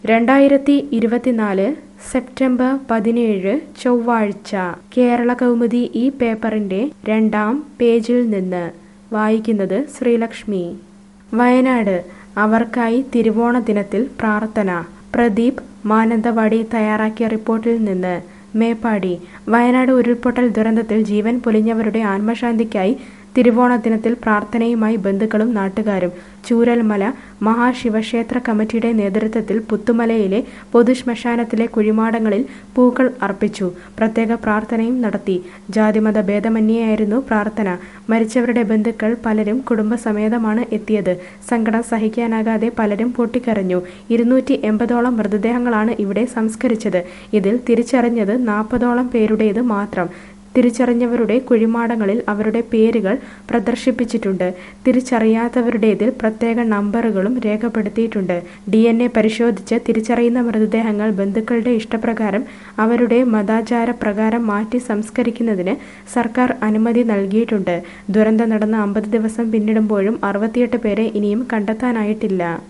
രണ്ടായിരത്തി ഇരുപത്തിനാല് സെപ്റ്റംബർ പതിനേഴ് ചൊവ്വാഴ്ച കേരള കൗമുദി ഈ പേപ്പറിന്റെ രണ്ടാം പേജിൽ നിന്ന് വായിക്കുന്നത് ശ്രീലക്ഷ്മി വയനാട് അവർക്കായി തിരുവോണ ദിനത്തിൽ പ്രാർത്ഥന പ്രദീപ് മാനന്തവാടി തയ്യാറാക്കിയ റിപ്പോർട്ടിൽ നിന്ന് മേപ്പാടി വയനാട് ഉരുൾപൊട്ടൽ ദുരന്തത്തിൽ ജീവൻ പൊലിഞ്ഞവരുടെ ആത്മശാന്തിക്കായി തിരുവോണ ദിനത്തിൽ പ്രാർത്ഥനയുമായി ബന്ധുക്കളും നാട്ടുകാരും ചൂരൽമല മഹാശിവക്ഷേത്ര കമ്മിറ്റിയുടെ നേതൃത്വത്തിൽ പുത്തുമലയിലെ പൊതുശ്മശാനത്തിലെ കുഴിമാടങ്ങളിൽ പൂക്കൾ അർപ്പിച്ചു പ്രത്യേക പ്രാർത്ഥനയും നടത്തി ജാതിമത ഭേദമന്യേയായിരുന്നു പ്രാർത്ഥന മരിച്ചവരുടെ ബന്ധുക്കൾ പലരും കുടുംബസമേതമാണ് എത്തിയത് സങ്കടം സഹിക്കാനാകാതെ പലരും പൊട്ടിക്കരഞ്ഞു ഇരുന്നൂറ്റി എൺപതോളം മൃതദേഹങ്ങളാണ് ഇവിടെ സംസ്കരിച്ചത് ഇതിൽ തിരിച്ചറിഞ്ഞത് നാൽപ്പതോളം പേരുടേത് മാത്രം തിരിച്ചറിഞ്ഞവരുടെ കുഴിമാടങ്ങളിൽ അവരുടെ പേരുകൾ പ്രദർശിപ്പിച്ചിട്ടുണ്ട് തിരിച്ചറിയാത്തവരുടേതിൽ പ്രത്യേക നമ്പറുകളും രേഖപ്പെടുത്തിയിട്ടുണ്ട് ഡി എൻ എ പരിശോധിച്ച് തിരിച്ചറിയുന്ന മൃതദേഹങ്ങൾ ബന്ധുക്കളുടെ ഇഷ്ടപ്രകാരം അവരുടെ മതാചാര പ്രകാരം മാറ്റി സംസ്കരിക്കുന്നതിന് സർക്കാർ അനുമതി നൽകിയിട്ടുണ്ട് ദുരന്തം നടന്ന അമ്പത് ദിവസം പിന്നിടുമ്പോഴും അറുപത്തിയെട്ട് പേരെ ഇനിയും കണ്ടെത്താനായിട്ടില്ല